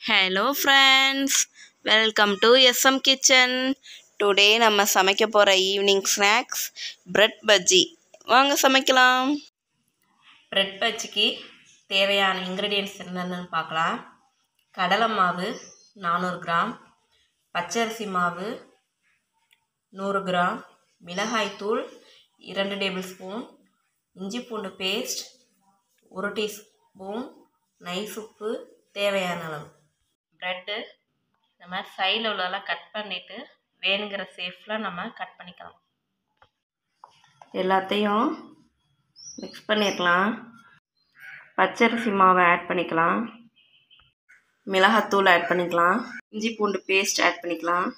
hello friends welcome to SM kitchen today நம்ம சமைக்க போகிற ஈவினிங் ஸ்நாக்ஸ் பிரெட் பஜ்ஜி வாங்க சமைக்கலாம் பிரெட் பஜ்ஜிக்கு தேவையான இன்க்ரீடியன்ட்ஸ் என்னென்னு பார்க்கலாம் கடலை மாவு நானூறு கிராம் பச்சரிசி மாவு நூறு கிராம் மிளகாய்த்தூள் இரண்டு டேபிள் ஸ்பூன் இஞ்சி பூண்டு பேஸ்ட் ஒரு டீஸ்பூன் நைஸ் உப்பு தேவையான அளவு ப்ரெட்டு இந்த மாதிரி சைடில் உள்ளதெல்லாம் கட் பண்ணிவிட்டு வேணுங்கிற சேஃபில் நம்ம கட் பண்ணிக்கலாம் எல்லாத்தையும் மிக்ஸ் பண்ணிடலாம் பச்சரிசி மாவை ஆட் பண்ணிக்கலாம் மிளகாத்தூள் ஆட் பண்ணிக்கலாம் இஞ்சி பூண்டு பேஸ்ட் ஆட் பண்ணிக்கலாம்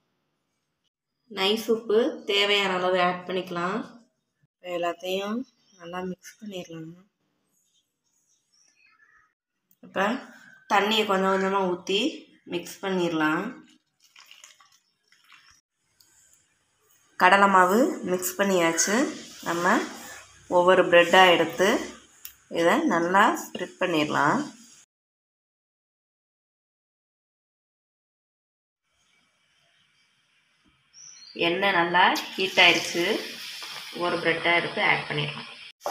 நைஸ் உப்பு தேவையான அளவு ஆட் பண்ணிக்கலாம் எல்லாத்தையும் நல்லா மிக்ஸ் பண்ணிடலாம் இப்போ தண்ணியை கொஞ்சம் கொஞ்சமாக ஊற்றி மிக்ஸ் பண்ணிடலாம் கடலை மாவு மிக்ஸ் பண்ணியாச்சு நம்ம ஒவ்வொரு ப்ரெட்டாக எடுத்து இதை நல்லா ஸ்ப்ரெட் பண்ணிடலாம் எண்ணெய் நல்லா ஹீட் ஆயிடுச்சு ஒரு ப்ரெட்டாக எடுத்து ஆட் பண்ணிடலாம்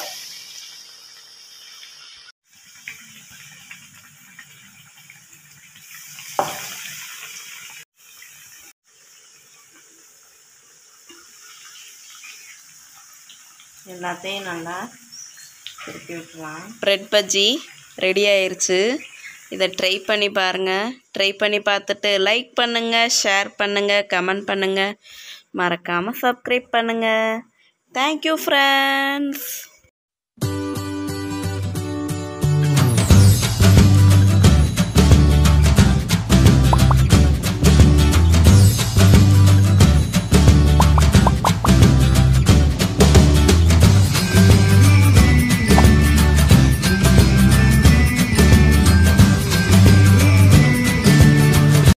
எல்லாத்தையும் நல்லா திருப்பி விட்டுலாம் ப்ரெட் பஜ்ஜி ரெடி ஆயிருச்சு இதை ட்ரை பண்ணி பாருங்கள் ட்ரை பண்ணி பார்த்துட்டு லைக் பண்ணுங்கள் ஷேர் பண்ணுங்கள் கமெண்ட் பண்ணுங்கள் மறக்காமல் சப்ஸ்கிரைப் பண்ணுங்கள் தேங்க்யூ ஃப்ரெண்ட்ஸ்